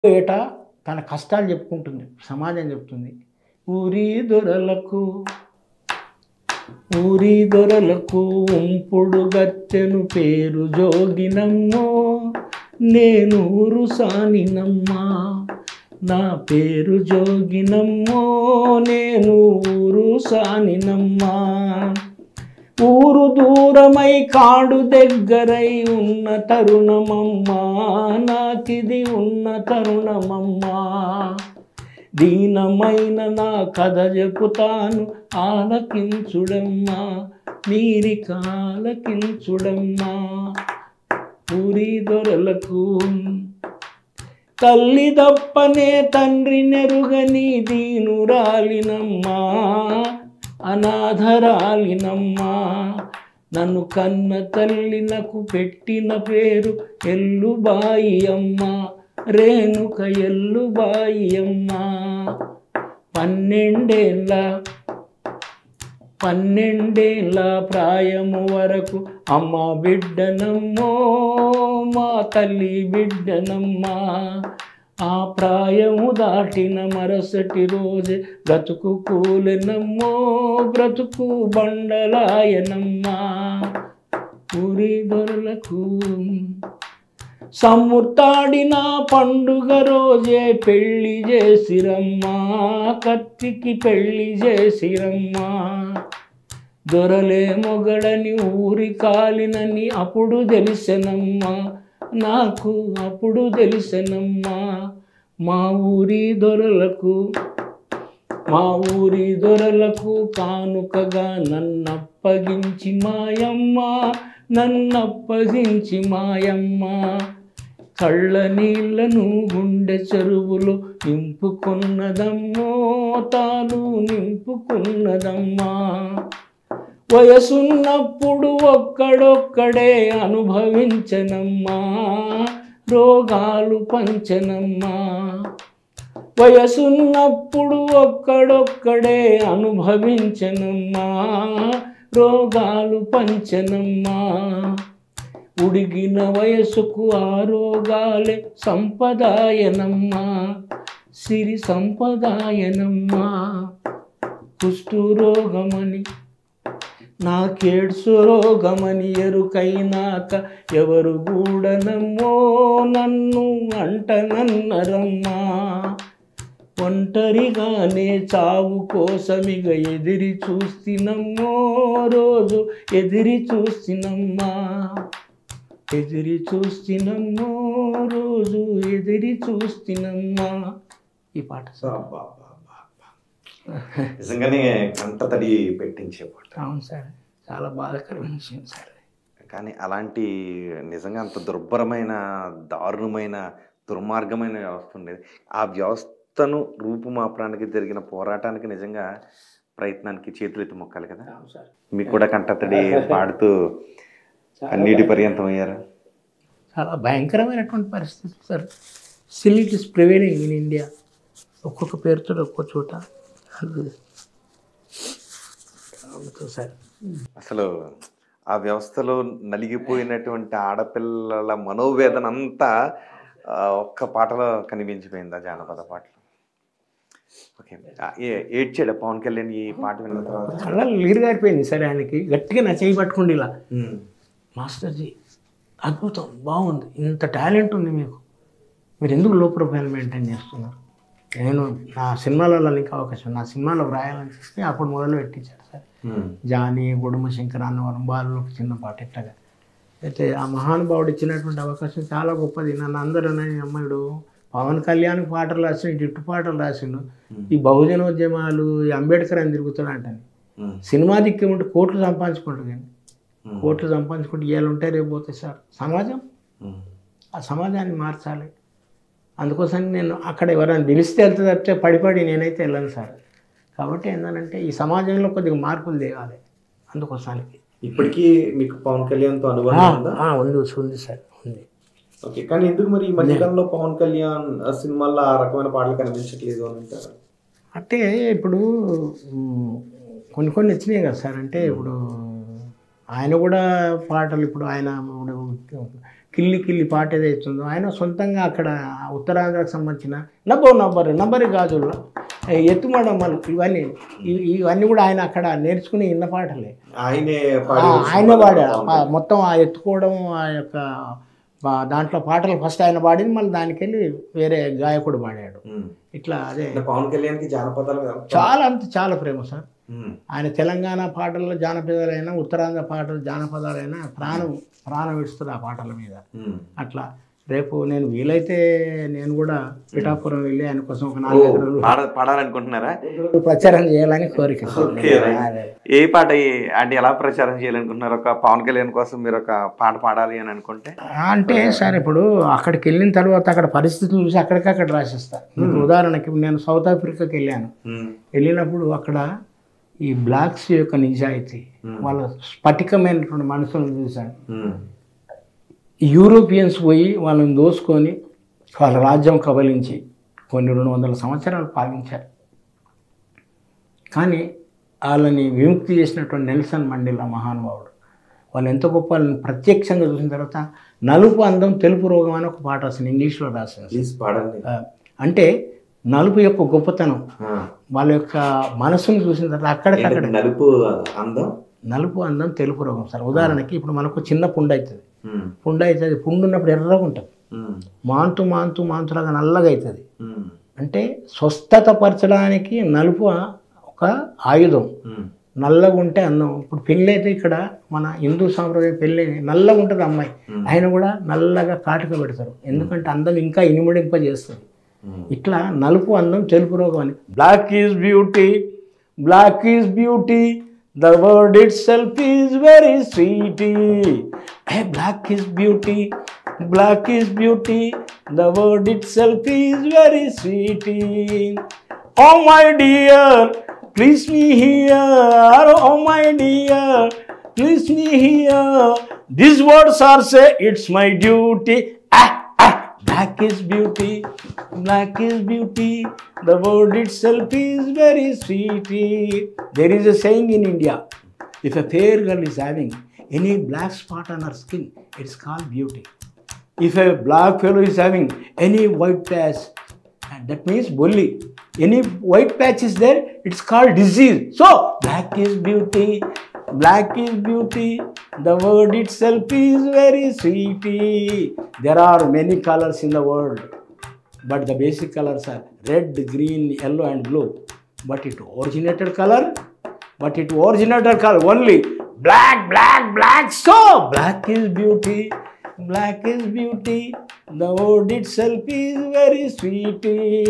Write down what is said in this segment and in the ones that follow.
ఏట తన కష్టాలు చెప్పుకుంటుంది సమాజం చెప్తుంది ఊరి దొరలకు ఊరి దొరలకు ఉంపుడు గత్తెను పేరు జోగినమ్మో నేను ఊరు సానినమ్మా నా పేరు జోగినమ్మో నేను ఊరు సానినమ్మా ఊరు దూరమై కాడు దగ్గరై ఉన్న తరుణమమ్మా నాకిది ఉన్న తరుణమమ్మా దీనమైన నా కథ చెప్పుతాను ఆలకించుడమ్మా మీరి కాలకించుడమ్మా ఊరి దొరలకు తల్లి తప్పనే తండ్రి నెరుగని దీనురాలినమ్మా అనాథరాలినమ్మా నన్ను కన్న తల్లి నాకు పెట్టిన పేరు ఎల్లుబాయి అమ్మ రేణుక ఎల్లుబాయి అమ్మ పన్నెండేళ్ళ పన్నెండేళ్ళ ప్రాయము వరకు అమ్మ బిడ్డనమ్మో మా తల్లి బిడ్డనమ్మా ఆ ప్రాయము దాటిన మరుసటి రోజే బ్రతుకు కూలెనమ్మో బ్రతుకు బండలాయనమ్మా ఊరి దొరలకు సమ్ముతాడిన పండుగ రోజే పెళ్లి చేసిరమ్మా కత్తికి పెళ్లి చేసిరమ్మా దొరలే మొగడని ఊరి కాలినని అప్పుడు తెలిసెనమ్మా నాకు అప్పుడు తెలిసెనమ్మా మా ఊరి దొరలకు మా ఊరి దొరలకు కానుకగా నన్నప్పగించి మాయమ్మ నన్నప్పగించి మాయమ్మ కళ్ళ నీళ్లను గుండె చెరువులు నింపుకున్నదమ్మో తాను నింపుకున్నదమ్మా వయసున్నప్పుడు ఒక్కడొక్కడే అనుభవించనమ్మా రోగాలు పంచనమ్మా వయసున్నప్పుడు ఒక్కడొక్కడే అనుభవించనమ్మా రోగాలు పంచనమ్మా ఉడిగిన వయసుకు ఆ రోగాలే సంపదాయనమ్మా సిరి సంపదాయనమ్మా కుష్టు రోగమని నాకేడ్సు రోగమని ఎరుకైనాక ఎవరు గూడనమ్మో నన్ను అంటనన్నరమ్మా ఒంటరిగానే చావు కోసమిగ ఎదిరి చూస్తున్నమ్మో రోజు ఎదిరి చూస్తున్నమ్మా ఎదిరి చూస్తున్నమ్మో రోజు ఎదిరి చూస్తున్నమ్మా ఈ పాట సార్ అబ్బా, అబ్బా, అబ్బా, అబ్బా. నిజంగానే కంటతడి పెట్టించే పాట అవును సార్ చాలా బాధాకరమైన విషయం సార్ కానీ అలాంటి నిజంగా అంత దుర్భరమైన దారుణమైన దుర్మార్గమైన వ్యవస్థ ఉండేది ఆ వ్యవస్థను రూపుమాపడానికి జరిగిన పోరాటానికి నిజంగా ప్రయత్నానికి చేతులెత్తి మొక్కాలి కదా అవును సార్ మీకు కూడా కంటతడి పాడుతూ కన్నీటి పర్యంతం అయ్యారు చాలా భయంకరమైనటువంటి పరిస్థితి sir still it is prevailing in India ఒక్కొక్క పేరుతో ఒక్కొక్క చోట అవును సార్ అసలు ఆ వ్యవస్థలో నలిగిపోయినటువంటి ఆడపిల్లల మనోవేదన అంతా ఆ, ఒక్క పాటలో కనిపించిపోయింది ఆ జానపద పాటలో ఓకే ఆ, ఏ- ఏడ్చాడు పవన్ కళ్యాణ్ ఈ పాట విన్న తర్వాత కళ్ళలో నీరు గారిపోయింది సరే ఆయనకి గట్టిగా నా చేయి పట్టుకోండి ఇలా మాస్టర్జీ అద్భుతం బాగుంది ఇంత టాలెంట్ ఉంది మీకు మీరు ఎందుకు లో ప్రొఫైల్ మెయింటైన్ చేస్తున్నారు నేను నా సినిమాలలో ఇంకా అవకాశం నా సినిమాలో రాయాలని చెప్పి అప్పుడు మొదలు పెట్టించారు సార్ జాని గుడుమ శంకర అన్నవరం బాలు ఒక చిన్న పాట ఇట్టగా అయితే ఆ మహానుభావుడు ఇచ్చినటువంటి అవకాశం చాలా గొప్పది నన్ను అందరూ అనే అమ్మాయిడు పవన్ కళ్యాణ్ పాటలు రాసిండు ఇట్టు పాటలు రాసిండు ఈ బహుజనోద్యమాలు ఈ అంబేద్కర్ అని తిరుగుతాడు అంటాను సినిమా దిక్కు ఉంటే కోట్లు సంపాదించుకుంటారు కానీ కోట్లు సంపాదించుకుంటే ఏళ్ళు ఉంటే రేపు పోతాయి సార్ సమాజం ఆ సమాజాన్ని మార్చాలి అందుకోసం నేను అక్కడ ఎవరైనా పిలిస్తే వెళ్తే తప్పితే పడి పడి నేనైతే వెళ్ళను సార్ కాబట్టి ఏంటంటే ఈ సమాజంలో కొద్దిగా మార్పులు తేవాలి అందుకోసానికి ఇప్పటికీ మీకు పవన్ కళ్యాణ్తో ఆ, అనుబంధం ఉందా ఆ, ఉంది ఉంది సార్ ఉంది ఓకే కానీ ఎందుకు మరి ఈ మధ్యకాలంలో పవన్ కళ్యాణ్ ఆ సినిమాల్లో ఆ రకమైన పాటలు కనిపించట్లేదు అని అంటారు అంటే ఇప్పుడు మ్, కొన్ని కొన్ని వచ్చినాయి కదా సార్ అంటే ఇప్పుడు ఆయన కూడా పాటలు ఇప్పుడు ఆయన ఇప్పుడు కిల్లి కిల్లి పాట ఏదైతుందో ఆయన సొంతంగా అక్కడ ఉత్తరాంధ్రకు సంబంధించిన నబ్బో నబ్బరు నంబరి గాజుల్లో ఎత్తుమడమ్మలు ఇవన్నీ ఇవి- ఇవన్నీ కూడా ఆయన అక్కడ నేర్చుకుని ఇన్న పాటలే ఆయనే ఆ, పాడి ఆయన పాడాడు ఆ, మొత్తం ఆ ఎత్తుకోవడం ఆ యొక్క ఆ, దాంట్లో పాటలు ఫస్ట్ ఆయన పాడింది మళ్ళీ దానికి వెళ్ళి వేరే గాయకుడు పాడాడు ఉమ్. ఇట్లా అదే అంటే పవన్ కళ్యాణ్కి జానపదాలు ఎంత- చాలా అంత చాలా ప్రేమ సార్ ఉమ్. ఆయన తెలంగాణ పాటల్లో జానపదాలైనా ఉత్తరాంధ్ర పాటలు జానపదాలైనా ప్రాణం ప్రాణం ఇస్తుంది ఆ పాటల మీద ఉమ్. అట్లా రేపు నేను వీలైతే నేను కూడా పిఠాపురం వెళ్ళి ఆయన కోసం ఒక నాలుగైదు రోజులు పాడ పాడాలనుకుంటున్నారా ప్రచారం చేయాలని కోరిక ఓకే, రైట్. అదే. ఏ పాట ఈ- అంటే ఎలా ప్రచారం చేయాలనుకుంటున్నారు ఒక పవన్ కళ్యాణ్ కోసం మీరు ఒక పాట పాడాలి అని అనుకుంటే అంటే సార్ ఇప్పుడు అక్కడికి వెళ్ళిన తర్వాత అక్కడ పరిస్థితులు చూసి అక్కడికక్కడ రాసిస్తా మీకు ఉదాహరణకి ఇప్పుడు నేను సౌత్ ఆఫ్రికాకి వెళ్ళాను ఉమ్. వెళ్ళినప్పుడు అక్కడ ఈ బ్లాక్స్ యొక్క నిజాయితీ వాళ్ళ స్ఫటికమైనటువంటి మనుషులను చూశాను ఉమ్. యూరోపియన్స్ పోయి వాళ్ళని దోసుకొని వాళ్ళ రాజ్యం కబలించి కొన్ని రెండు వందల సంవత్సరాలు పాలించారు కానీ వాళ్ళని విముక్తి చేసినటువంటి నెల్సన్ మండేలా మహానుభావుడు వాళ్ళు ఎంత గొప్ప వాళ్ళని ప్రత్యక్షంగా చూసిన తర్వాత నలుపు అందం తెలుపు రోగం అని ఒక పాట రాసింది ఇంగ్లీష్లో రాసింది ప్లీజ్ పాడండి ఆ, అంటే నలుపు యొక్క గొప్పతనం ఆ. వాళ్ళ యొక్క మనసుని చూసిన తర్వాత అక్కడికక్కడ ఏంటంటే నలుపు అందం నలుపు అందం తెలుపు రోగం సార్ ఉదాహరణకి ఇప్పుడు మనకు చిన్న పుండు అవుతుంది ఉమ్. పుండు అవుతుంది పుండు ఉన్నప్పుడు ఎర్రగా ఉంటుంది ఉమ్. మాంతు మాంతు మాంతులాగా నల్లగా అవుతుంది ఉమ్. అంటే స్వస్థత పరచడానికి నలుపు ఒక ఆయుధం ఉమ్. నల్లగా ఉంటే అన్నం ఇప్పుడు పెళ్ళి అయితే ఇక్కడ మన హిందూ సాంప్రదాయం పెళ్ళి నల్లగా ఉంటుంది అమ్మాయి ఆయన కూడా నల్లగా కాటుక పెడతారు ఎందుకంటే అందం ఇంకా ఇనుమడింప చేస్తుంది ఉమ్. ఇట్లా నలుపు అందం తెలుపు రోగం అని black is beauty black is beauty the word itself is very sweety a black is beauty black is beauty the word itself is very sweety oh my dear please me hear oh my dear please me hear this words are say it's my duty Black is beauty, black is beauty. The word itself is very sweet. There is a saying in India if a fair girl is having any black spot on her skin, it's called beauty. If a black fellow is having any white patch, and that means bully. Any white patch is there, it's called disease. So, black is beauty, black is beauty. The word itself is very sweet. There are many colors in the world, but the basic colors are red, green, yellow, and blue. But it originated color, but it originated color only black, black, black. So, black is beauty. Black is beauty. The word itself is very sweet.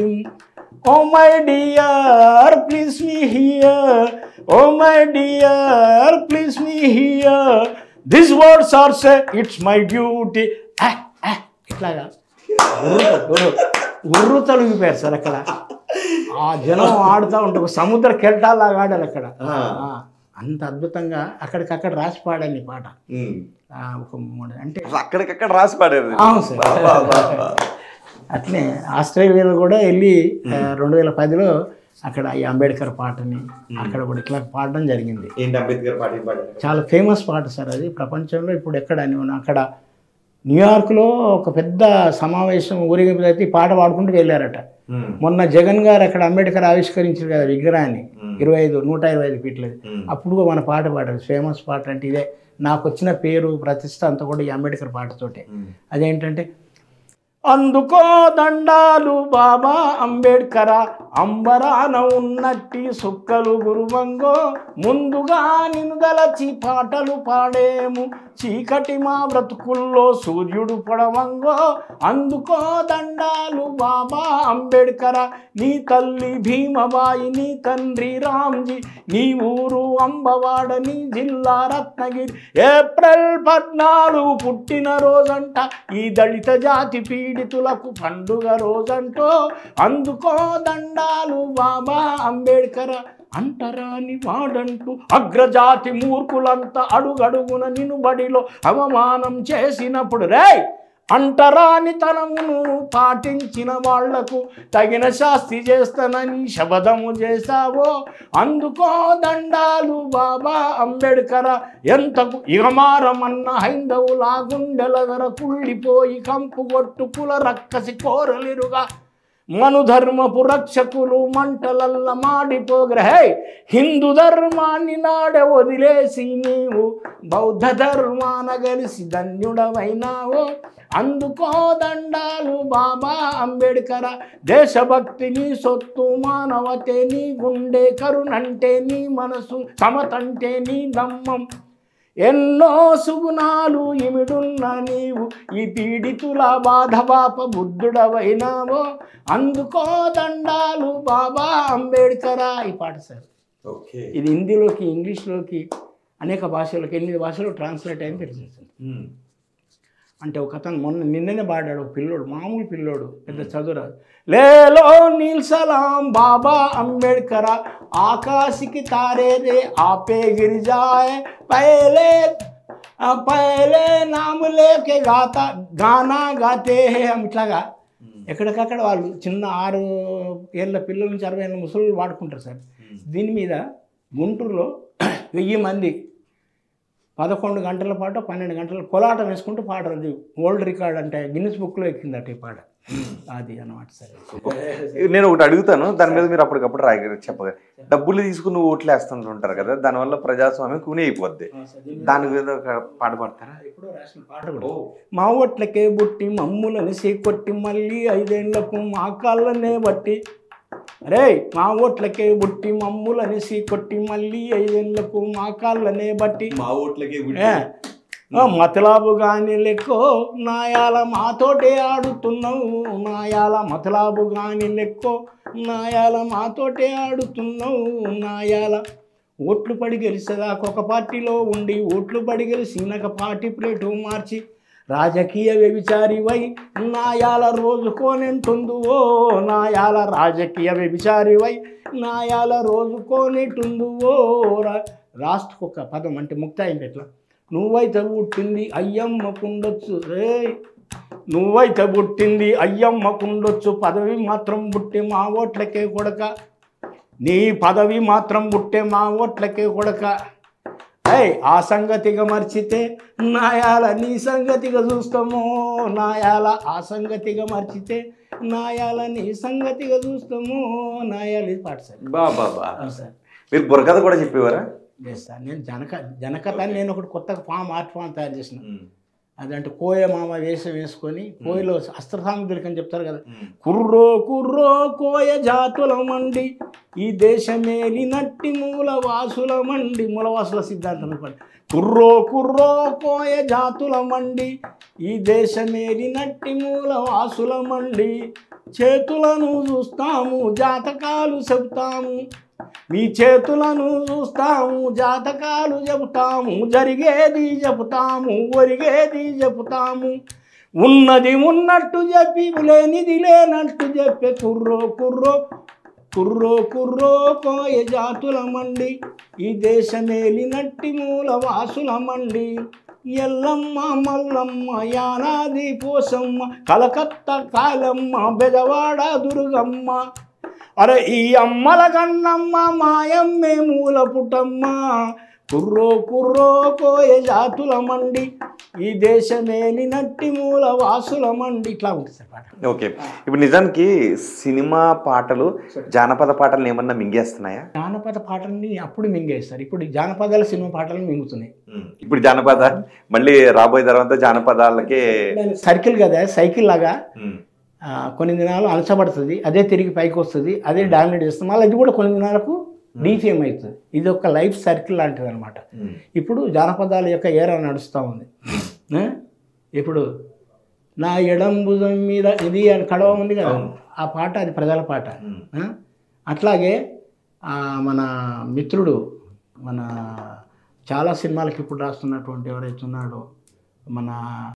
Oh my dear, please me here. Oh my dear, please me here. These words are say it's my duty. Ah, ah, ఇట్లాగా ఉర్రు- ఉర్రు- ఉర్రు తొలగిపోయారు sir అక్కడ ఆ జనం ఆడుతూ ఉంటే ఒక సముద్ర కెరటాలాగా ఆడాలి అక్కడ ఆ. ఆ, అంత అద్భుతంగా అక్కడికక్కడ రాసి పాడాను ఈ పాట ఉమ్. ఆ, ఒక మూడు అంటే అసలు అక్కడికక్కడ రాసి పాడారు అవును సార్ అట్లే ఆస్ట్రేలియాలో కూడా వెళ్ళి ఆ, రెండు వేల పదిలో అక్కడ ఈ అంబేద్కర్ పాటని అక్కడ కూడా ఇట్లా పాడడం జరిగింది ఏంటి అంబేద్కర్ పాటలు పాడారు చాలా ఫేమస్ పాట సార్ అది ప్రపంచంలో ఇప్పుడు ఎక్కడ అని అక్కడ న్యూయార్క్లో ఒక పెద్ద సమావేశం ఊరేగింపు అయితే ఈ పాట పాడుకుంటూ వెళ్ళారట ఉమ్. మొన్న జగన్ గారు అక్కడ అంబేద్కర్ ఆవిష్కరించారు కదా విగ్రహాన్ని ఇరవై ఐదు నూట ఇరవై ఐదు ఫీట్లది ఉమ్. అప్పుడు మన పాట పాడారు ఫేమస్ పాట అంటే ఇదే నాకు వచ్చిన పేరు ప్రతిష్ట అంతా కూడా ఈ అంబేద్కర్ పాటతోటే ఉమ్. అదేంటంటే అందుకో దండాలు బాబా అంబేడ్కర అంబరాన ఉన్నట్టి సుక్కలు గురువంగో ముందుగా నిన్నుదలచి పాటలు పాడేము చీకటి మా బ్రతుకుల్లో సూర్యుడు పొడవంగో అందుకో దండాలు బాబా అంబేడ్కర నీ తల్లి భీమబాయి నీ తండ్రి రామ్జీ నీ ఊరు అంబవాడ నీ జిల్లా రత్నగిరి ఏప్రిల్ పద్నాలుగు పుట్టిన రోజంట ఈ దళిత జాతి పీడితులకు పండుగ రోజంటో అందుకో దండాలు బాబా అంబేడ్కర్ అంటరాని వాడంటూ అగ్రజాతి మూర్ఖులంతా అడుగడుగున నిన్ను బడిలో అవమానం చేసినప్పుడు రేయ్ అంటరాని తనమును పాటించిన వాళ్లకు తగిన శాస్తి చేస్తానని శబదము చేశావో అందుకో దండాలు బాబా అంబేడ్కర ఎంతకు ఇగమారమన్న హైందవులా గుండెల ధర కుళ్ళిపోయి కంపు కొట్టు కుల రక్కసి కోరలిరుగా మనుధర్మపు రక్షకులు మంటలల్ల మాడిపోగ్రహే హిందూ ధర్మాన్ని నాడే వదిలేసి నీవు బౌద్ధ ధర్మాన గలిసి ధన్యుడవైనావో అందుకో దండాలు బాబా అంబేడ్కర దేశభక్తి నీ సొత్తు మానవతే నీ గుండె కరుణంటే నీ మనసు సమతంటే నీ దమ్మం ఎన్నో సుగుణాలు ఇమిడున్న నీవు ఈ పీడితుల బాధపాప బుద్ధుడవైనావో అందుకో దండాలు బాబా అంబేడ్కరా ఈ పాట సార్ ఓకే ఇది హిందీలోకి ఇంగ్లీష్లోకి అనేక భాషలకు ఎనిమిది భాషలు ట్రాన్స్లేట్ అయింది తెలిసింది అంటే ఒక అతను మొన్న నిన్ననే పాడాడు ఒక పిల్లోడు మామూలు పిల్లోడు పెద్ద చదువురాదు లేలో నీల్ సలాం బాబా అంబేడ్కర ఆకాశికి తారే రే ఆపే గిరిజాయ్ పైలే ఆ పైలే నాము లేకే గాతా గానా గాతే హే అని ఇట్లాగా ఎక్కడికక్కడ వాళ్ళు చిన్న ఆరు ఏళ్ళ పిల్లల నుంచి అరవై ఏళ్ళ ముసలు వాడుకుంటారు సార్ దీని మీద గుంటూరులో వెయ్యి మంది పదకొండు గంటల పాటు పన్నెండు గంటల కోలాటం వేసుకుంటూ పాడరు అది ఓల్డ్ రికార్డ్ అంటే గిన్నిస్ బుక్లో ఎక్కిందట ఈ పాట అది అన్నమాట సరే నేను ఒకటి అడుగుతాను దాని మీద మీరు అప్పటికప్పుడు రాయ చెప్పగా డబ్బులు తీసుకుని ఓట్లు వేస్తుంటుంటారు కదా దానివల్ల ప్రజాస్వామ్యం కూని అయిపోద్ది దాని మీద ఒక పాట పాడతారా ఇప్పుడు రాసిన పాట కూడా మా ఓట్లకే బుట్టి మమ్ములని సీకొట్టి మళ్ళీ ఐదేళ్లకు మా కాళ్ళనే బట్టి అరే మా ఓట్లకే బుట్టి మమ్ములని సీకొట్టి మళ్ళీ ఐదేళ్లకు మా కాళ్ళనే బట్టి మా ఓట్లకి ఏ, ఆ మతలాబు గాని లెక్కో నాయాల మాతోటే ఆడుతున్నావు నాయాల మతలాబు గాని లెక్కో నాయాల మాతోటే ఆడుతున్నావు నాయాల ఓట్లు పడి గెలిచేదాకా ఒక పార్టీలో ఉండి ఓట్లు పడి గెలిచి నాకు పార్టీ ప్లేటు మార్చి రాజకీయ వ్యభిచారివై నాయాల రోజుకోనెంటుందు ఓ నాయాల రాజకీయ వ్యభిచారివై నాయాల రోజుకోనెట్టుందు ఓ రా- రాష్ట్రకు ఒక పదం అంటే ముక్తాయింది ఎట్లా నువ్వైతే పుట్టింది అయ్యమ్మకుండొచ్చు రే నువ్వైతే పుట్టింది అయ్యమ్మకుండొచ్చు పదవి మాత్రం పుట్టి మా ఓట్లకే కొడక నీ పదవి మాత్రం పుట్టే మా ఓట్లకే కొడక ఏయ్ ఆ సంగతిగా మర్చితే నాయాల నీ సంగతిగా చూస్తాము నాయాల ఆ సంగతిగా మర్చితే నాయాల నీ సంగతిగా చూస్తాము నాయాల ఇది పాట సార్ బా బా బా అవును సార్ మీరు బుర్రకథ కూడా చెప్పేవారా లేదు సార్ నేను జనక జనకథ అని నేను ఒకటి కొత్తగా ఫామ్ ఆర్ట్ ఫామ్ తయారు చేసిన అదంటే కోయ మామ వేషం వేసుకొని కోయలో అస్త్ర సాముద్రిక అని చెప్తారు కదా కుర్రో కుర్రో కోయ జాతుల మండి ఈ దేశమేలి నట్టి మూల వాసుల మండి మూలవాసుల సిద్ధాంతం అనుకోండి కుర్రో కుర్రో కోయ జాతుల మండి ఈ దేశమేలి నట్టి మూల వాసుల మండి చేతులను చూస్తాము జాతకాలు చెబుతాము మీ చేతులను చూస్తాము జాతకాలు చెబుతాము జరిగేది చెబుతాము ఒరిగేది చెబుతాము ఉన్నది ఉన్నట్టు చెప్పి లేనిది లేనట్టు చెప్పే కుర్రో కుర్రో కుర్రో కుర్రో కోయ జాతుల మండి ఈ దేశమేలినట్టి మూల వాసుల మండి ఎల్లమ్మ మల్లమ్మ యానాది పోసమ్మ కలకత్తా కాలమ్మ బెజవాడ దుర్గమ్మ అరే ఈ అమ్మల కన్నమ్మ మాయమ్మే మూల పుటమ్మ కుర్రో కుర్రో కోయ జాతుల మండి ఈ దేశమేలినట్టి మూల వాసుల మండి ఇట్లా ఉంటుంది సార్ పాట ఓకే ఇప్పుడు నిజానికి సినిమా పాటలు జానపద పాటలు ఏమన్నా మింగేస్తున్నాయా జానపద పాటల్ని అప్పుడు మింగేస్తారు ఇప్పుడు ఈ జానపదాల సినిమా పాటలు మింగుతున్నాయి ఇప్పుడు జానపద మళ్ళీ రాబోయే తర్వాత జానపదాలకే సర్కిల్ కదా సైకిల్ లాగా ఆ, కొన్ని దినాలు అలసపడుతుంది అదే తిరిగి పైకి వస్తుంది అదే డామినేట్ చేస్తుంది మళ్ళీ ఇది కూడా కొన్ని దినాలకు డీఫేమ్ అవుతుంది ఇది ఒక లైఫ్ సర్కిల్ లాంటిది అనమాట ఇప్పుడు జానపదాల యొక్క ఏరా నడుస్తూ ఉంది ఆ? ఇప్పుడు నా ఎడం భుజం మీద ఇది అని కడవ ఉంది కదా ఆ పాట అది ప్రజల పాట ఆ? అట్లాగే ఆ, మన మిత్రుడు మన చాలా సినిమాలకి ఇప్పుడు రాస్తున్నటువంటి ఎవరైతే ఉన్నాడో మన